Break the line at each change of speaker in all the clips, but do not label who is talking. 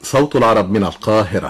صوت العرب من القاهرة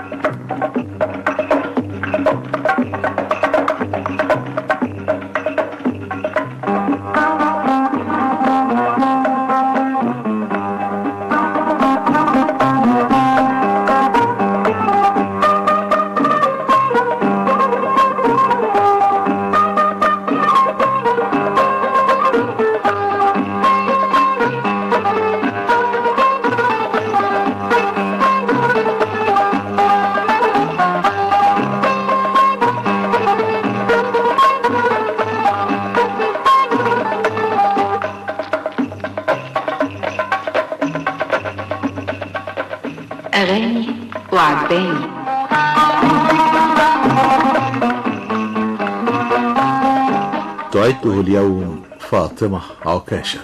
أغاني وعجباني
تعده اليوم فاطمة عكاشة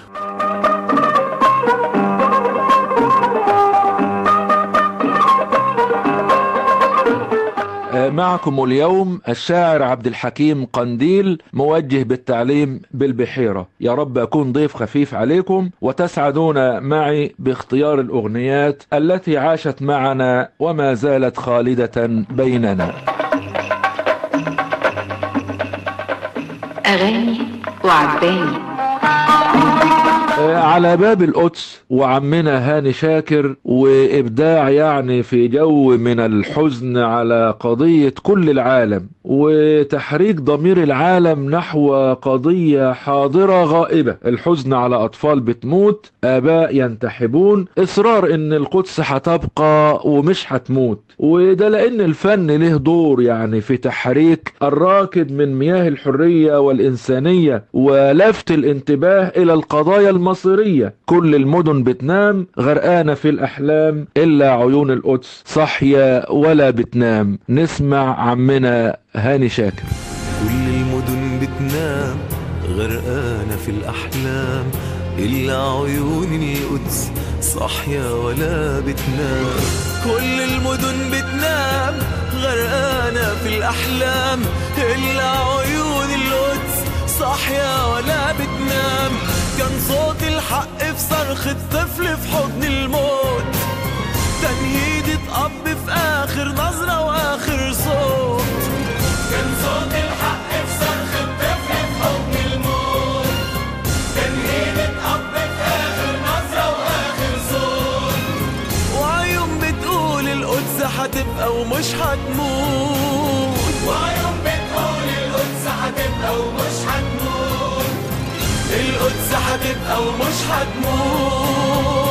معكم اليوم الشاعر عبد الحكيم قنديل موجه بالتعليم بالبحيرة يا رب أكون ضيف خفيف عليكم وتسعدون معي باختيار الأغنيات التي عاشت معنا وما زالت خالدة بيننا
أغاني وعجباني
آه، على باب القدس وعمنا هاني شاكر وإبداع يعني في جو من الحزن على قضية كل العالم وتحريك ضمير العالم نحو قضية حاضرة غائبة الحزن على أطفال بتموت آباء ينتحبون إصرار إن القدس هتبقى ومش هتموت وده لأن الفن له دور يعني في تحريك الراكد من مياه الحرية والإنسانية ولفت الانتباه إلى القضايا المصيرية كل المدن بتنام غرقانة في الأحلام إلا عيون القدس صحية ولا بتنام نسمع عمنا هاني شاكر
كل المدن بتنام غرقانة في الأحلام إلا عيون القدس صاحية ولا بتنام كل المدن بتنام غرقانة في الأحلام إلا عيون القدس صاحية ولا بتنام كان صوت الحق في صرخة طفل في حضن الموت تنهيدة أب في آخر نظرة وآخر صوت كان صوت الحق في صرخة طفل في حضن الموت تنهيدة أب في آخر نظرة وآخر صوت وعيون بتقول القدس هتبقى ومش هتموت وعيون بتقول القدس هتبقى ومش هتموت القدس هتبقى ومش هتموت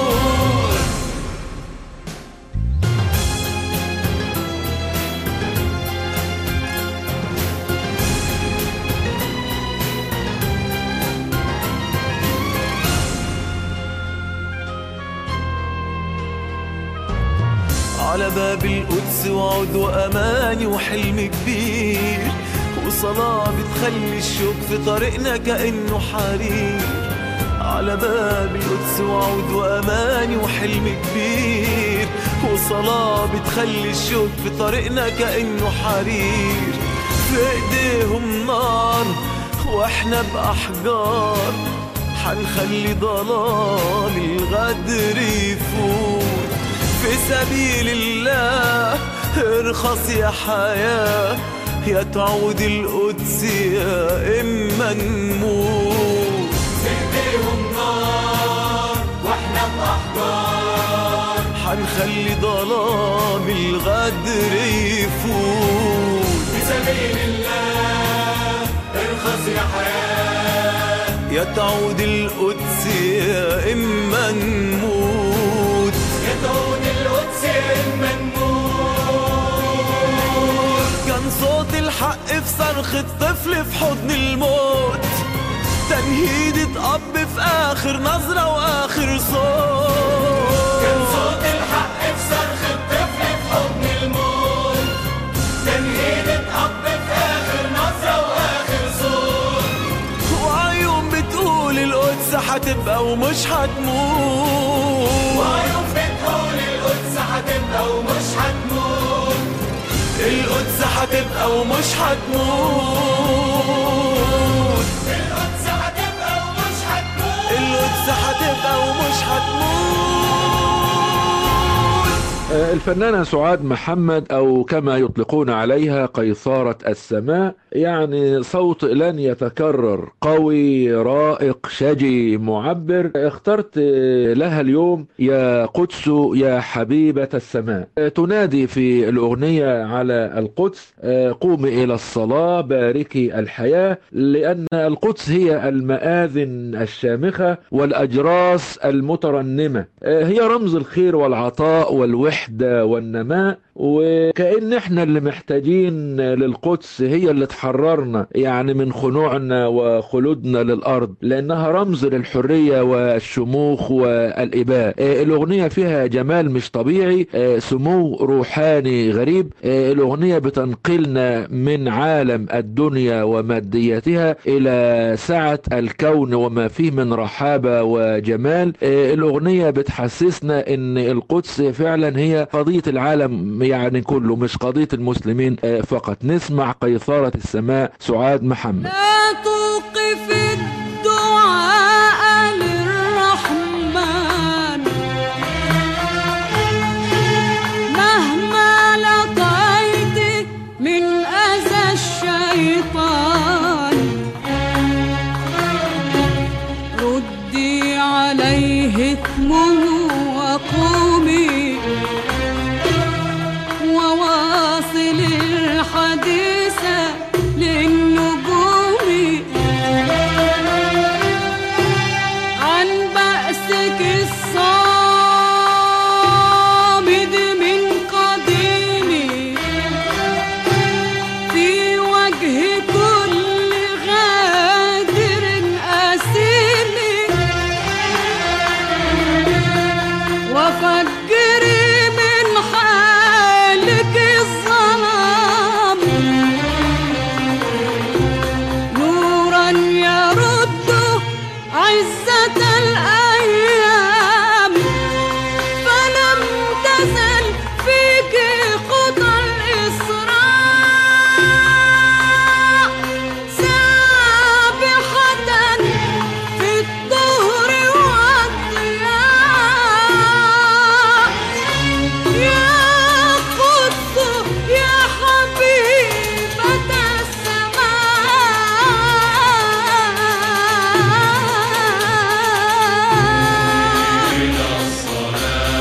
على باب القدس وعود وأماني وحلم كبير وصلاة بتخلي الشوق في طريقنا كأنه حرير على باب القدس وعود وأماني وحلم كبير وصلاة بتخلي الشوق في طريقنا كأنه حرير في ايديهم نار واحنا بأحجار حنخلي ضلال الغدر يفوت في سبيل الله ارخص يا حياة يا تعود القدس يا إما نموت في ايديهم نار واحنا بأحجار حنخلي ظلام الغدر يفوت في سبيل الله ارخص يا حياة يا تعود القدس يا إما نموت يا تعود القدس يا إما نموت كان صوت الحق في صرخة طفل في حضن الموت تنهيدة أب في آخر نظرة وآخر صوت كان صوت الحق في صرخة طفل في حضن الموت تنهيدة أب في آخر نظرة وآخر صوت وعيون بتقول القدس هتبقى ومش هتموت وعيون بتقول القدس هتبقى ومش هتموت القدس هتبقى ومش هتموت القدس هتبقى ومش هتموت القدس هتبقى ومش هتموت
آه، الفنانة سعاد محمد أو كما يطلقون عليها قيصارة السماء يعني صوت لن يتكرر قوي رائق شجي معبر اخترت آه، لها اليوم يا قدس يا حبيبة السماء آه، تنادي في الأغنية على القدس آه، قومي إلى الصلاة باركي الحياة لأن القدس هي المآذن الشامخة والأجراس المترنمة آه، هي رمز الخير والعطاء والوحدة والنماء وكأن احنا اللي محتاجين للقدس هي اللي تحررنا يعني من خنوعنا وخلودنا للأرض لأنها رمز للحرية والشموخ والإباء آه، الأغنية فيها جمال مش طبيعي آه، سمو روحاني غريب آه، الأغنية بتنقلنا من عالم الدنيا ومادياتها إلى سعة الكون وما فيه من رحابة وجمال آه، الأغنية بتحسسنا أن القدس فعلا هي قضية العالم يعني كله مش قضية المسلمين آه، فقط نسمع قيثارة السماء سعاد محمد
لا توقف الدعاء للرحمن مهما لقيت من أذى الشيطان ردي عليه اثمه وقومي وواصل الحديث للنجوم عن بأسك الصامد من قديم في وجه كل غادر أسيم وفجري من حالك الظلام نورا يرد عزة الأيام فلم تزل فيك خطى الإسراء سابحة في الطهر والضياء يا قدس يا حبيبة السماء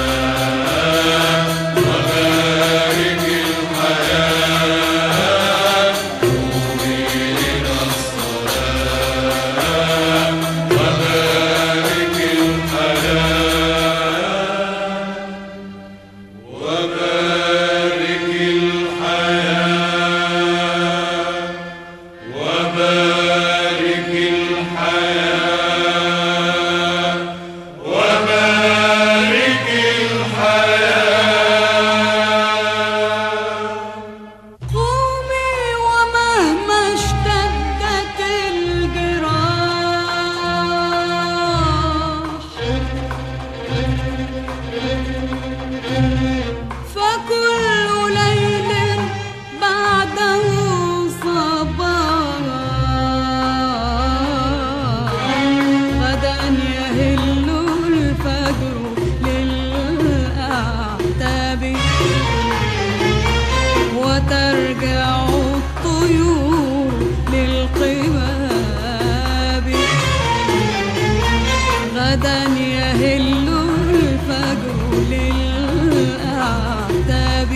قومي ومهما اشتدت الجراح فكل ليل بعده صباح غدا يهل الفجر للأعتاب وترجع الطيور للقباب غدا يهل الفجر للأعتاب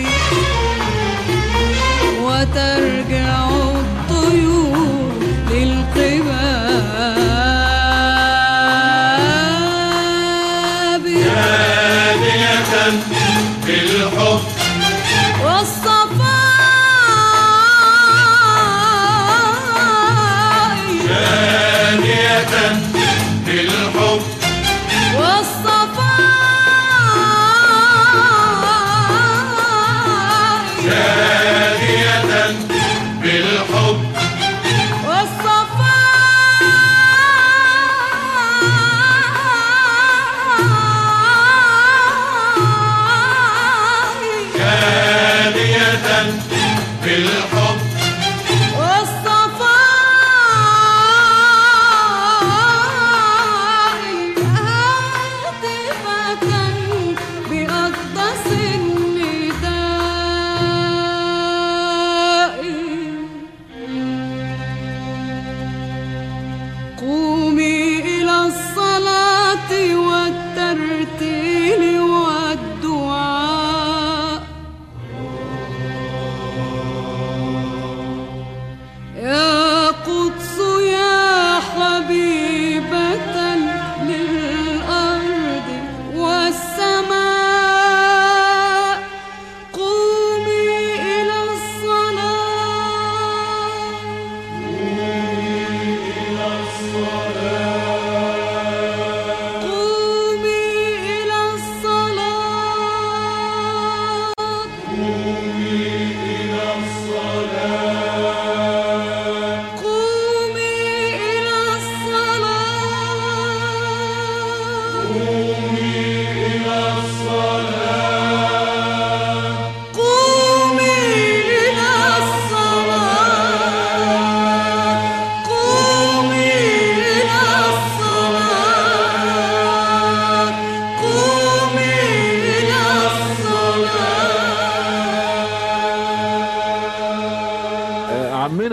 وترجع الطيور للقباب والصفاء والصفاء
بالحب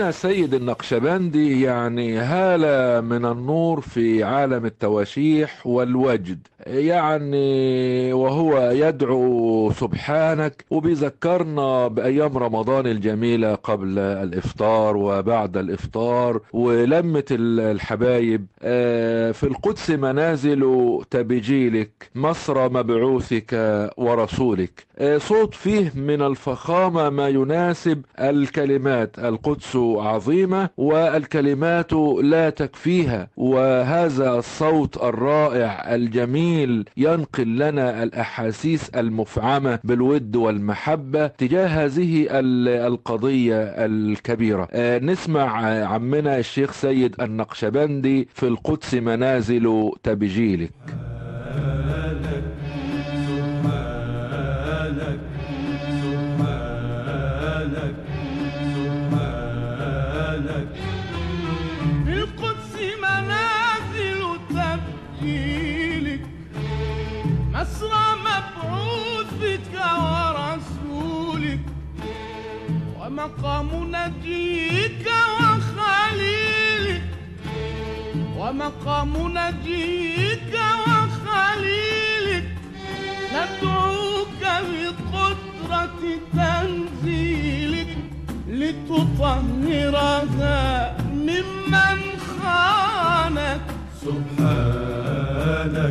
عمنا سيد النقشبندي يعني هالة من النور في عالم التواشيح والوجد يعني وهو يدعو سبحانك وبيذكرنا بأيام رمضان الجميلة قبل الإفطار وبعد الإفطار ولمة الحبايب آه، في القدس منازل تبجيلك مصر مبعوثك ورسولك آه، صوت فيه من الفخامة ما يناسب الكلمات القدس عظيمة والكلمات لا تكفيها وهذا الصوت الرائع الجميل ينقل لنا الأحاسيس المفعمة بالود والمحبة تجاه هذه ال- القضية الكبيرة آه، نسمع عمنا الشيخ سيد النقشبندي في القدس منازل تبجيلك
سبحانك سبحانك سبحانك في القدس منازل تبجيلك مسرى مبعوثك ورسولك ومقام نجيك وخليلك ومقام نجيك وخليلك ندعوك بقدرة تنزيلك لتطهرها ممن خانك سبحانك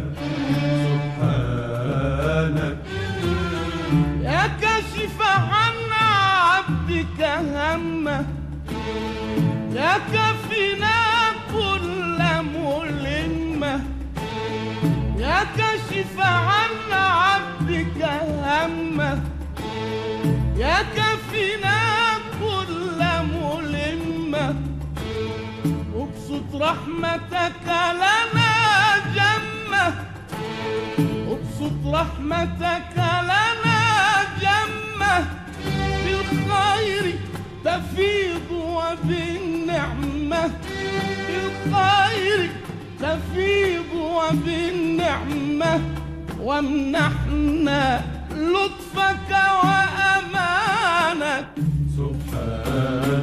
سبحانك يا كاشف عن عبدك همه يا كفنا كل ملمه يا كشف عن عبدك همه يا كفنا كل ملمه ابسط رحمتك لنا جمه ابسط رحمتك لنا جمه بالخير تفيض وبالنعمه بالخير تفيض وبالنعمة وامنحنا لطفك وأمانك سبحان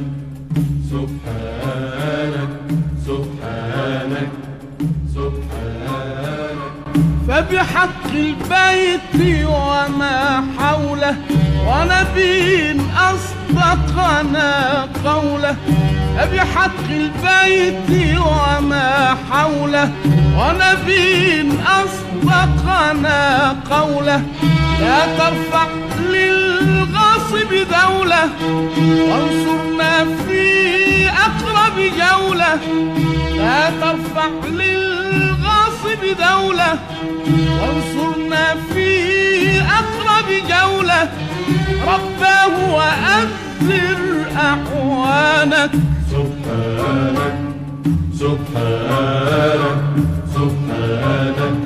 سبحانك سبحانك سبحانك فبحق البيت وما حوله ونبي أصدقنا قوله فبحق البيت وما حوله ونبي أصدقنا قوله لا ترفع للغاصب دولة وانصرنا في أقرب جولة لا ترفع للغاصب دولة وانصرنا في أقرب جولة رباه وأنذر أعوانك سبحانك سبحانك سبحانك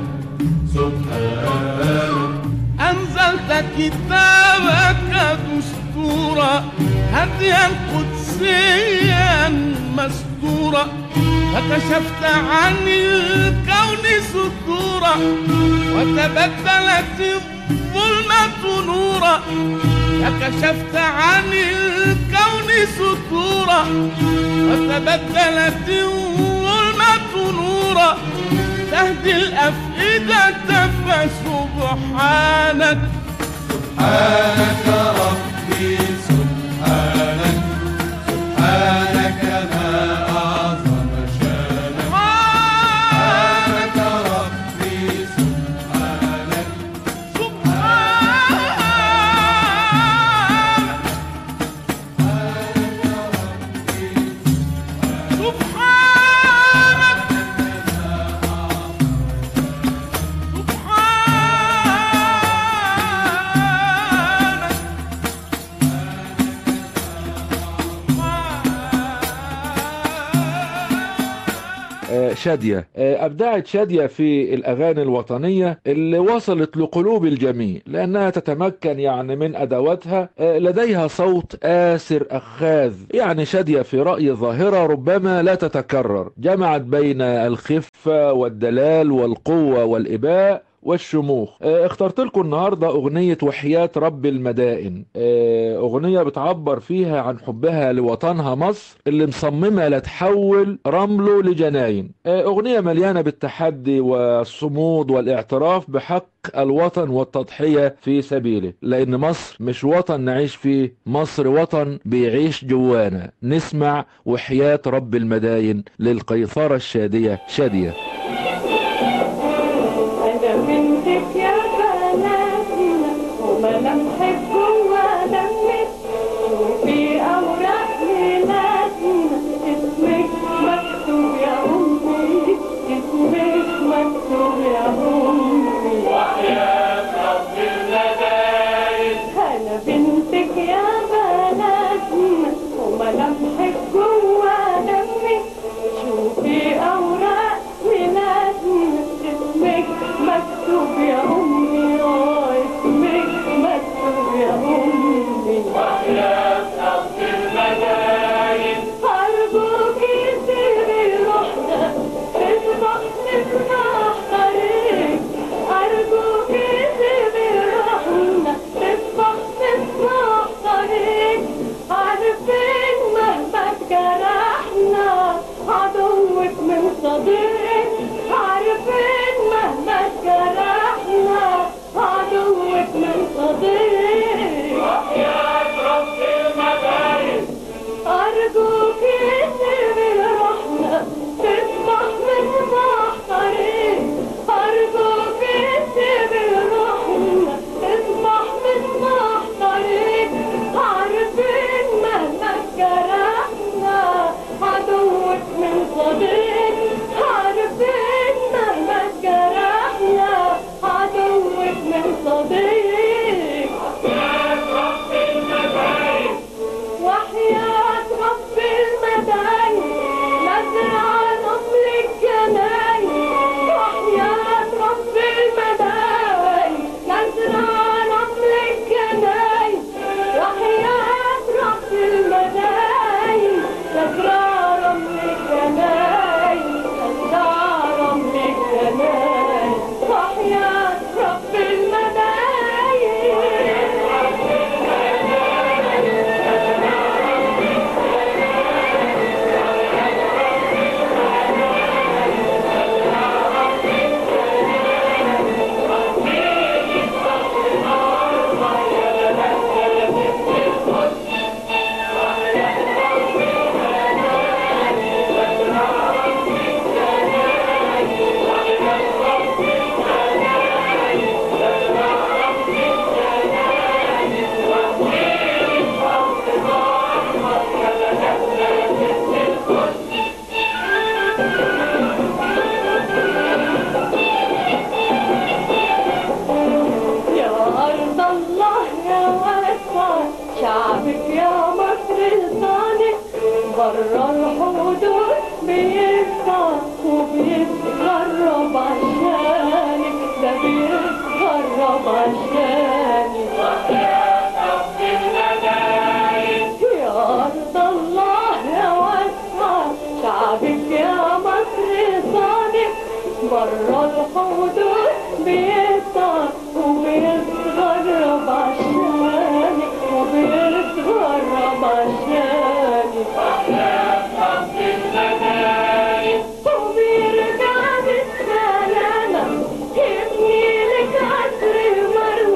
سبحانك أنزلت كتابك دستورا هديا قدسيا مستورا فكشفت عن الكون ستورا وتبدلت الظلمة نورا فكشفت عن الكون ستورا وتبدلت الظلمة نورا تهدي الأفئدة فسبحانك سبحانك ربي سبحانك سبحانك ما أعظم شانك سبحانك ربي سبحانك سبحانك سبحانك سبحانك
آه، شادية آه، أبدعت شادية في الأغاني الوطنية اللي وصلت لقلوب الجميع لأنها تتمكن يعني من أدواتها آه، لديها صوت آسر أخاذ يعني شادية في رأي ظاهرة ربما لا تتكرر جمعت بين الخفة والدلال والقوة والإباء والشموخ آه، اخترت لكم النهاردة أغنية وحياة رب المدائن آه، أغنية بتعبر فيها عن حبها لوطنها مصر اللي مصممة لا تحول رمله لجناين آه، أغنية مليانة بالتحدي والصمود والاعتراف بحق الوطن والتضحية في سبيله لأن مصر مش وطن نعيش فيه مصر وطن بيعيش جوانا نسمع وحياة رب المداين للقيثارة الشادية شادية
أنا بنتك يا بناتنا وملامحك جوا دمك وفي أوراق ميلادنا اسمك مكتوب يا أمي اسمك مكتوب يا أمي أنا بنتك يا بناتنا وملامحك جوا دمك شوفي أوراق ميلادنا اسمك مكتوب يا أمي آه اسمك مكتوب يا أمي أرجوكي سيبي روحنا نسمح نسمح طريق أرجوكي سيبي روحنا نسمح نسمح طريق عارفين مهما جرحنا عدوك من صديق عارفين مهما جرحنا عدوك من صديق أرجوك سيبي روحنا تسمح مسمح طريق أرجوك سيبي روحنا تسمح مسمح طريق عارفين مهما جرحنا عدوك من صديق عارفين مهما جرحنا عدوك من صديق وحياة رب المدايين نزرع نمل الجناين وحياة رب المدايين نزرع نمل الجناين وحياة رب المدايين نزرع رمل الجناين نزرع رمل الجناين وحياة رب المدايين يا أرض الله يا واسع شعبك يا مصر لسانك برا الحدود بيسعى وبيتغرب عشانك ده بيتغرب عشانك يا أرض الله يا واسع شعبك يا مصر صادق برا الحدود بيسعى وبيتغرب عشانك وبيتغرب عشانك وبيرجع بالسلامة يبني لك عصر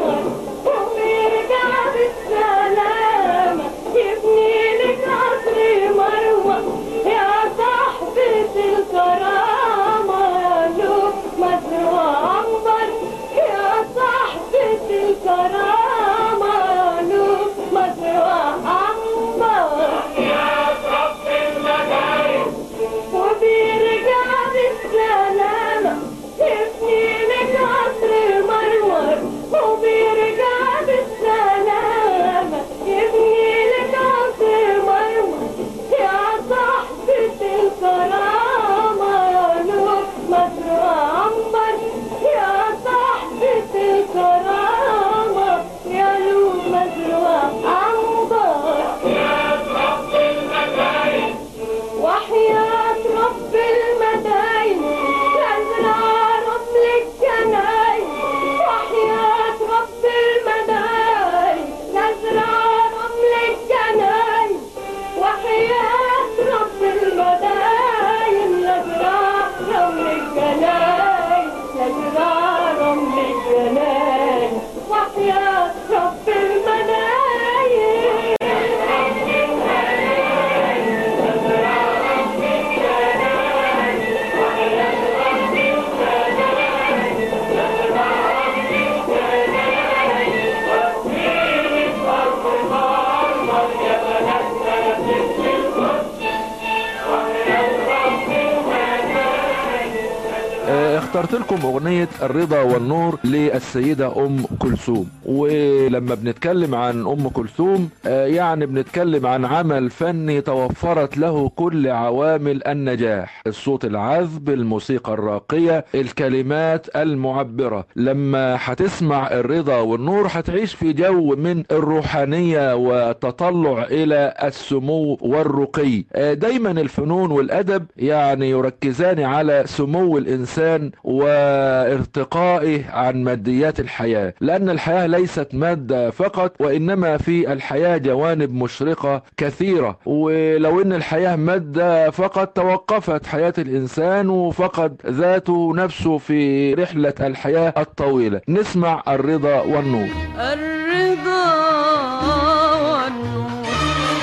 اخترت لكم اغنية الرضا والنور للسيدة ام كلثوم ولما بنتكلم عن ام كلثوم آه، يعني بنتكلم عن عمل فني توفرت له كل عوامل النجاح الصوت العذب الموسيقى الراقية الكلمات المعبرة لما هتسمع الرضا والنور هتعيش في جو من الروحانية والتطلع الى السمو والرقي آه، دايما الفنون والادب يعني يركزان على سمو الانسان وارتقائه عن ماديات الحياة لان الحياة ليست مادة فقط وانما في الحياة جوانب مشرقة كثيرة ولو ان الحياة مادة فقط توقفت حياة الانسان وفقد ذاته نفسه في رحلة الحياة الطويلة نسمع الرضا والنور
الرضا والنور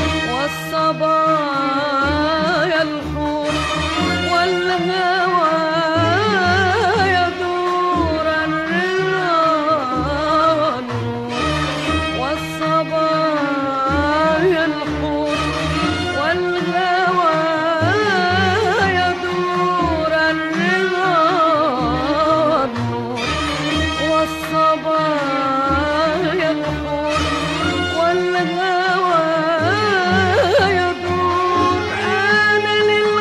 والصبايا الحور والهوى يدور الرضا والنور والصبايا الحور والهوى يدور الرضا والنور والصبايا الحور والهوى يدور أنا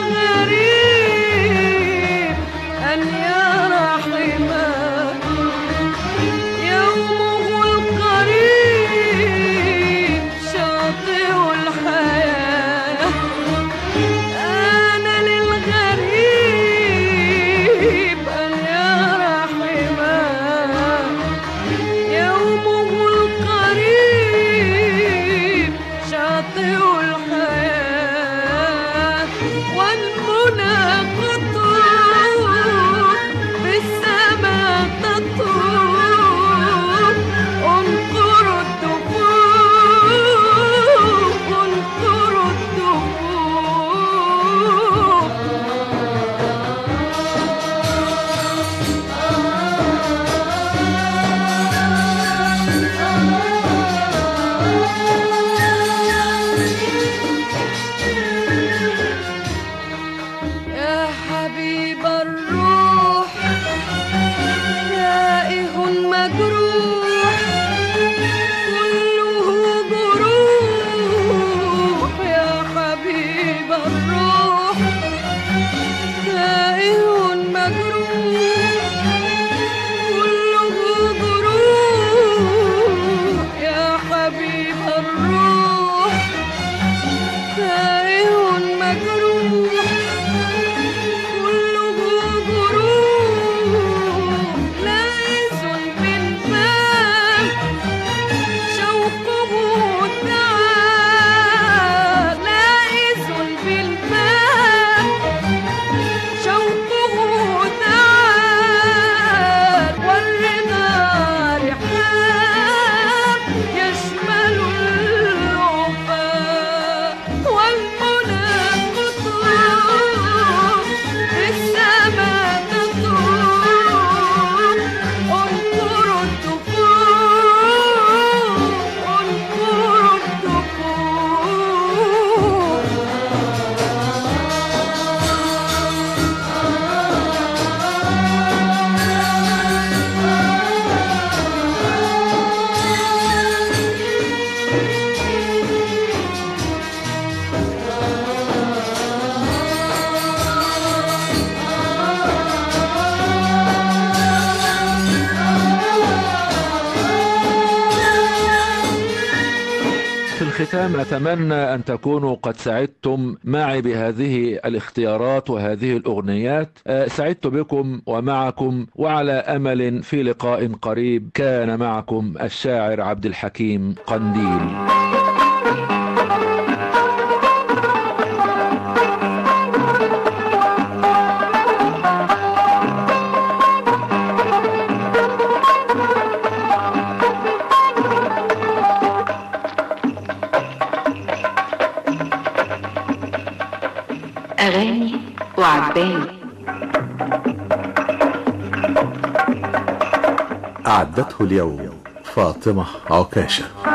للغريب أن يرى حماه يومه القريب شاطئ الحياة أنا للغريب أن يرى حماه يومه القريب شاطئ الحياة والمنى قطور بالسماء تطور انقر الدفوف انقر الدفوف يا حبيب الروح تائه مجروح كله جروح يا حبيب الروح تائه مجروح كله جروح يا حبيب الروح تائه مجروح كله جروح ليس بالبال شوقه تعال ليس بالبال شوقه تعال والرضا رحاب يشمل الوفاء والمنى قطور بالسماء تطور انقر الدفوف انقر الدفوف
في الختام أتمنى أن تكونوا قد سعدتم معي بهذه الاختيارات وهذه الأغنيات آه، سعدت بكم ومعكم وعلى أمل في لقاء قريب كان معكم الشاعر عبد الحكيم قنديل
أغاني وعباني
أعدته اليوم فاطمة عكاشة